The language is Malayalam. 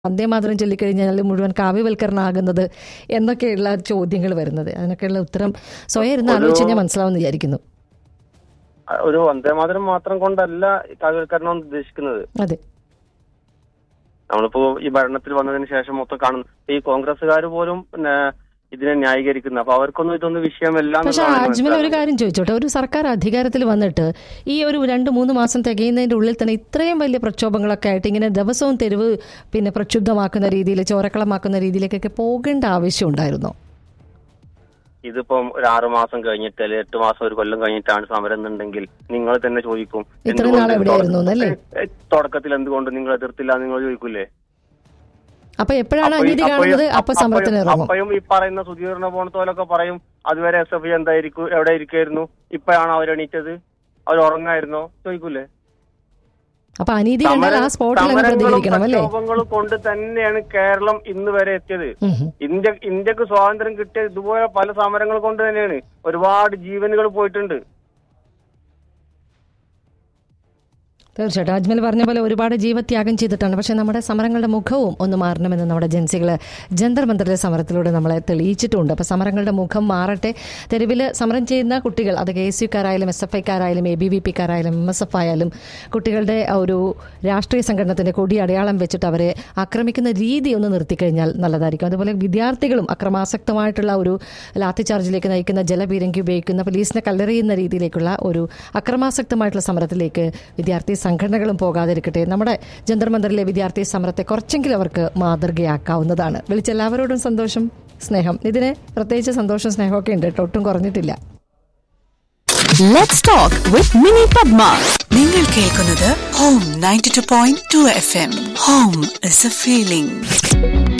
വന്ദേമാതരം ചൊല്ലിക്കഴിഞ്ഞാൽ മുഴുവൻ കാവ്യവൽക്കരണമാകുന്നത് എന്നൊക്കെയുള്ള ചോദ്യങ്ങൾ വരുന്നത് അതിനൊക്കെയുള്ള ഉത്തരം സ്വയം ഇരുന്ന് ആലോചിച്ച് കഴിഞ്ഞാൽ മനസ്സിലാവുമെന്ന് വിചാരിക്കുന്നു ഒരു വന്ദേമാതരം മാത്രം കൊണ്ടല്ല ഈ കാവ്യവൽക്കരണം ഉദ്ദേശിക്കുന്നത് അതെ നമ്മളിപ്പോ ഈ ഭരണത്തിൽ വന്നതിന് ശേഷം മൊത്തം കാണുന്നു ഈ കോൺഗ്രസ്സുകാർ പോലും പിന്നെ ഇതിനെ ന്യായീകരിക്കുന്നു അപ്പൊ അവർക്കൊന്നും ഇതൊന്നും വിഷയമല്ല പക്ഷെ അജ്മൽ ഒരു കാര്യം ചോദിച്ചോട്ടെ ഒരു സർക്കാർ അധികാരത്തിൽ വന്നിട്ട് ഈ ഒരു രണ്ട് മൂന്ന് മാസം തികയുന്നതിന്റെ ഉള്ളിൽ തന്നെ ഇത്രയും വലിയ പ്രക്ഷോഭങ്ങളൊക്കെ ആയിട്ട് ഇങ്ങനെ ദിവസവും തെരുവ് പിന്നെ പ്രക്ഷുബ്ധമാക്കുന്ന രീതിയിൽ ചോരക്കളമാക്കുന്ന രീതിയിലേക്കൊക്കെ പോകേണ്ട ആവശ്യം ഉണ്ടായിരുന്നോ ഇതിപ്പം ഒരു ആറു മാസം കഴിഞ്ഞിട്ട് അല്ലെങ്കിൽ എട്ട് മാസം ഒരു കൊല്ലം കഴിഞ്ഞിട്ടാണ് സമരം എന്നുണ്ടെങ്കിൽ നിങ്ങൾ തന്നെ ചോദിക്കും ഇത്രയും നാൾ എവിടെയായിരുന്നു എന്നല്ലേ? ഏ, തുടക്കത്തിൽ എന്തുകൊണ്ട് നിങ്ങൾ എതിർത്തില്ല എന്ന് നിങ്ങൾ ചോദിക്കൂലേ അപ്പൊ എപ്പോഴാണ് അപ്പൊ ഈ- അനീതി അപ്പോഴും- കാണുന്നത് അപ്പൊ സമരത്തിന് അപ്പോഴും- ഇറങ്ങും അപ്പോഴും ഈ പറയുന്ന സുധീറിനെ പോണത്തോലൊക്കെ പറയും അതുവരെ എസ് എഫ് ഐ എന്തായിരിക്കും എവിടെ ഇരിക്കായിരുന്നു ഇപ്പോഴാണ് അവർ എണീറ്റത് അവർ ഉറങ്ങായിരുന്നോ ചോദിക്കൂലേ അപ്പൊ അനീതി കണ്ടാൽ ആ സ്പോട്ടിൽ അങ്ങ് സമരങ്ങളും പ്രതികരിക്കണം അല്ലേ പ്രക്ഷോഭങ്ങളും കൊണ്ട് തന്നെയാണ് കേരളം ഇന്ന് വരെ എത്തിയത് ഉം ഉം. ഇന്ത്യ ഇന്ത്യക്ക് സ്വാതന്ത്ര്യം കിട്ടിയ ഇതുപോലെ പല സമരങ്ങൾ കൊണ്ട് തന്നെയാണ് ഒരുപാട് ജീവനുകൾ പോയിട്ടുണ്ട് തീർച്ചയായിട്ടും അജ്മൽ പറഞ്ഞ പോലെ ഒരുപാട് ജീവത്യാഗം ചെയ്തിട്ടാണ് പക്ഷേ നമ്മുടെ സമരങ്ങളുടെ മുഖവും ഒന്ന് മാറണമെന്ന് നമ്മുടെ ജൻസികൾ ജന്തർ മന്ദറിലെ സമരത്തിലൂടെ നമ്മളെ തെളിയിച്ചിട്ടുണ്ട് അപ്പോൾ സമരങ്ങളുടെ മുഖം മാറട്ടെ തെരുവിൽ സമരം ചെയ്യുന്ന കുട്ടികൾ അത് കെ എസ് യുക്കാരായാലും എസ് എഫ് ഐക്കാരായാലും എ ബി വി പിക്കാരായാലും എം എസ് എഫ് ആയാലും കുട്ടികളുടെ ആ ഒരു രാഷ്ട്രീയ സംഘടനത്തിൻ്റെ കൊടി അടയാളം വെച്ചിട്ട് അവരെ ആക്രമിക്കുന്ന രീതി ഒന്ന് നിർത്തിക്കഴിഞ്ഞാൽ നല്ലതായിരിക്കും അതുപോലെ വിദ്യാർത്ഥികളും അക്രമാസക്തമായിട്ടുള്ള ഒരു ലാത്തി ചാർജിലേക്ക് നയിക്കുന്ന ജലപീരങ്കി ഉപയോഗിക്കുന്ന പോലീസിനെ കല്ലെറിയുന്ന രീതിയിലേക്കുള്ള ഒരു അക്രമാസക്തമായിട്ടുള്ള സമരത്തിലേക്ക് വിദ്യാർത്ഥി സംഘടനകളും പോകാതിരിക്കട്ടെ നമ്മുടെ ജന്തർ മന്ദറിലെ വിദ്യാർത്ഥി സമരത്തെ കുറച്ചെങ്കിലും അവർക്ക് മാതൃകയാക്കാവുന്നതാണ് വിളിച്ച എല്ലാവരോടും സന്തോഷം സ്നേഹം ഇതിന് പ്രത്യേകിച്ച് സന്തോഷം സ്നേഹമൊക്കെ ഉണ്ട് കേട്ടോ ഒട്ടും കുറഞ്ഞിട്ടില്ല Let's talk with Mini Padma. നിങ്ങൾ കേൾക്കുന്നത് home ninety two point two F M home is a feeling